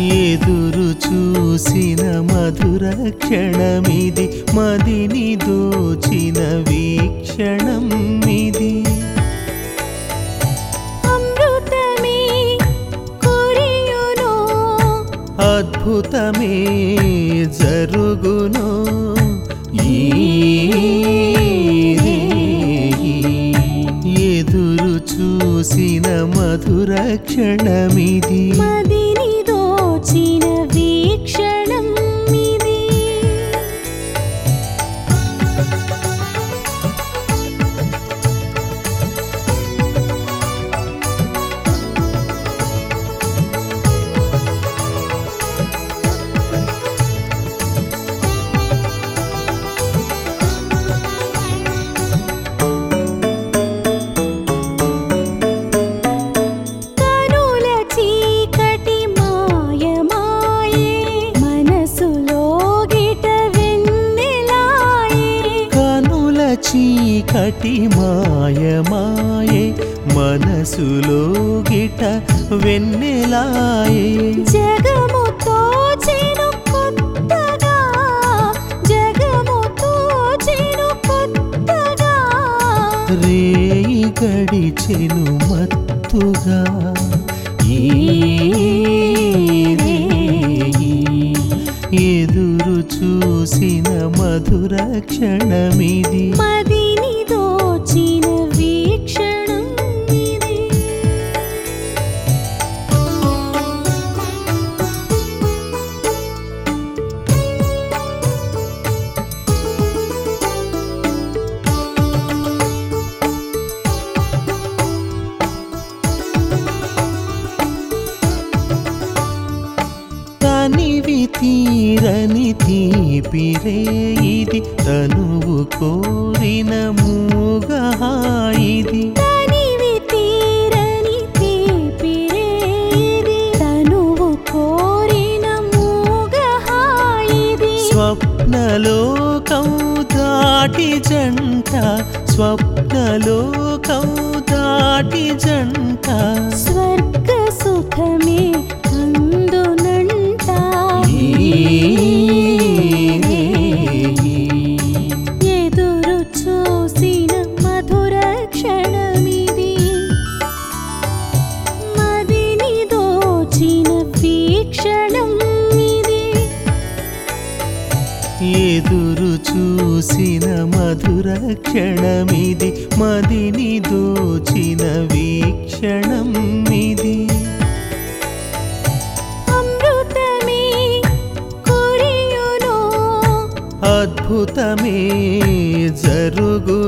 ఎదురు చూసిన మధుర క్షణమిది మదిని దోచిన వీక్షణం ఇది అమృతమే కురియును అద్భుతమే జరుగును ఈ ఎదురు చూసిన మధుర క్షణమిది మదిని దోచిన వీక్షణం ఇది కనుల చీకటి మాయమాయే మనసులో గిట వెన్నెలాయే కనుల చీకటి మాయమాయే మనసులో గిట వెన్నెలాయే జగము తోచెను కొత్తగా జగము తోచెను కొత్తగా రేయి గడిచెను మత్తుగా ఈ రేయి ఎదురు చూసిన మధుర క్షణమిది మదిని దోచిన వీక్షణం ఇది తనివి తీరని తీపిరే ఇది తనువు కోరిన మూగహాయిది తనివి తీరని తీపిరేది తనువు కోరిన మూగహాయిది స్వప్నలోకం దాటి జంట స్వప్నలోకం దాటి జంట స్వర్గ సుఖమే అందునంట ఈ రేయి ఎదురు చూసిన మధుర క్షణమిది మదిని దోచిన వీక్షణం ఇది ఎదురు చూసిన మధుర క్షణమిది మదిని దోచిన వీక్షణం ఇది అమృతమే కురియును అద్భుతమే జరుగు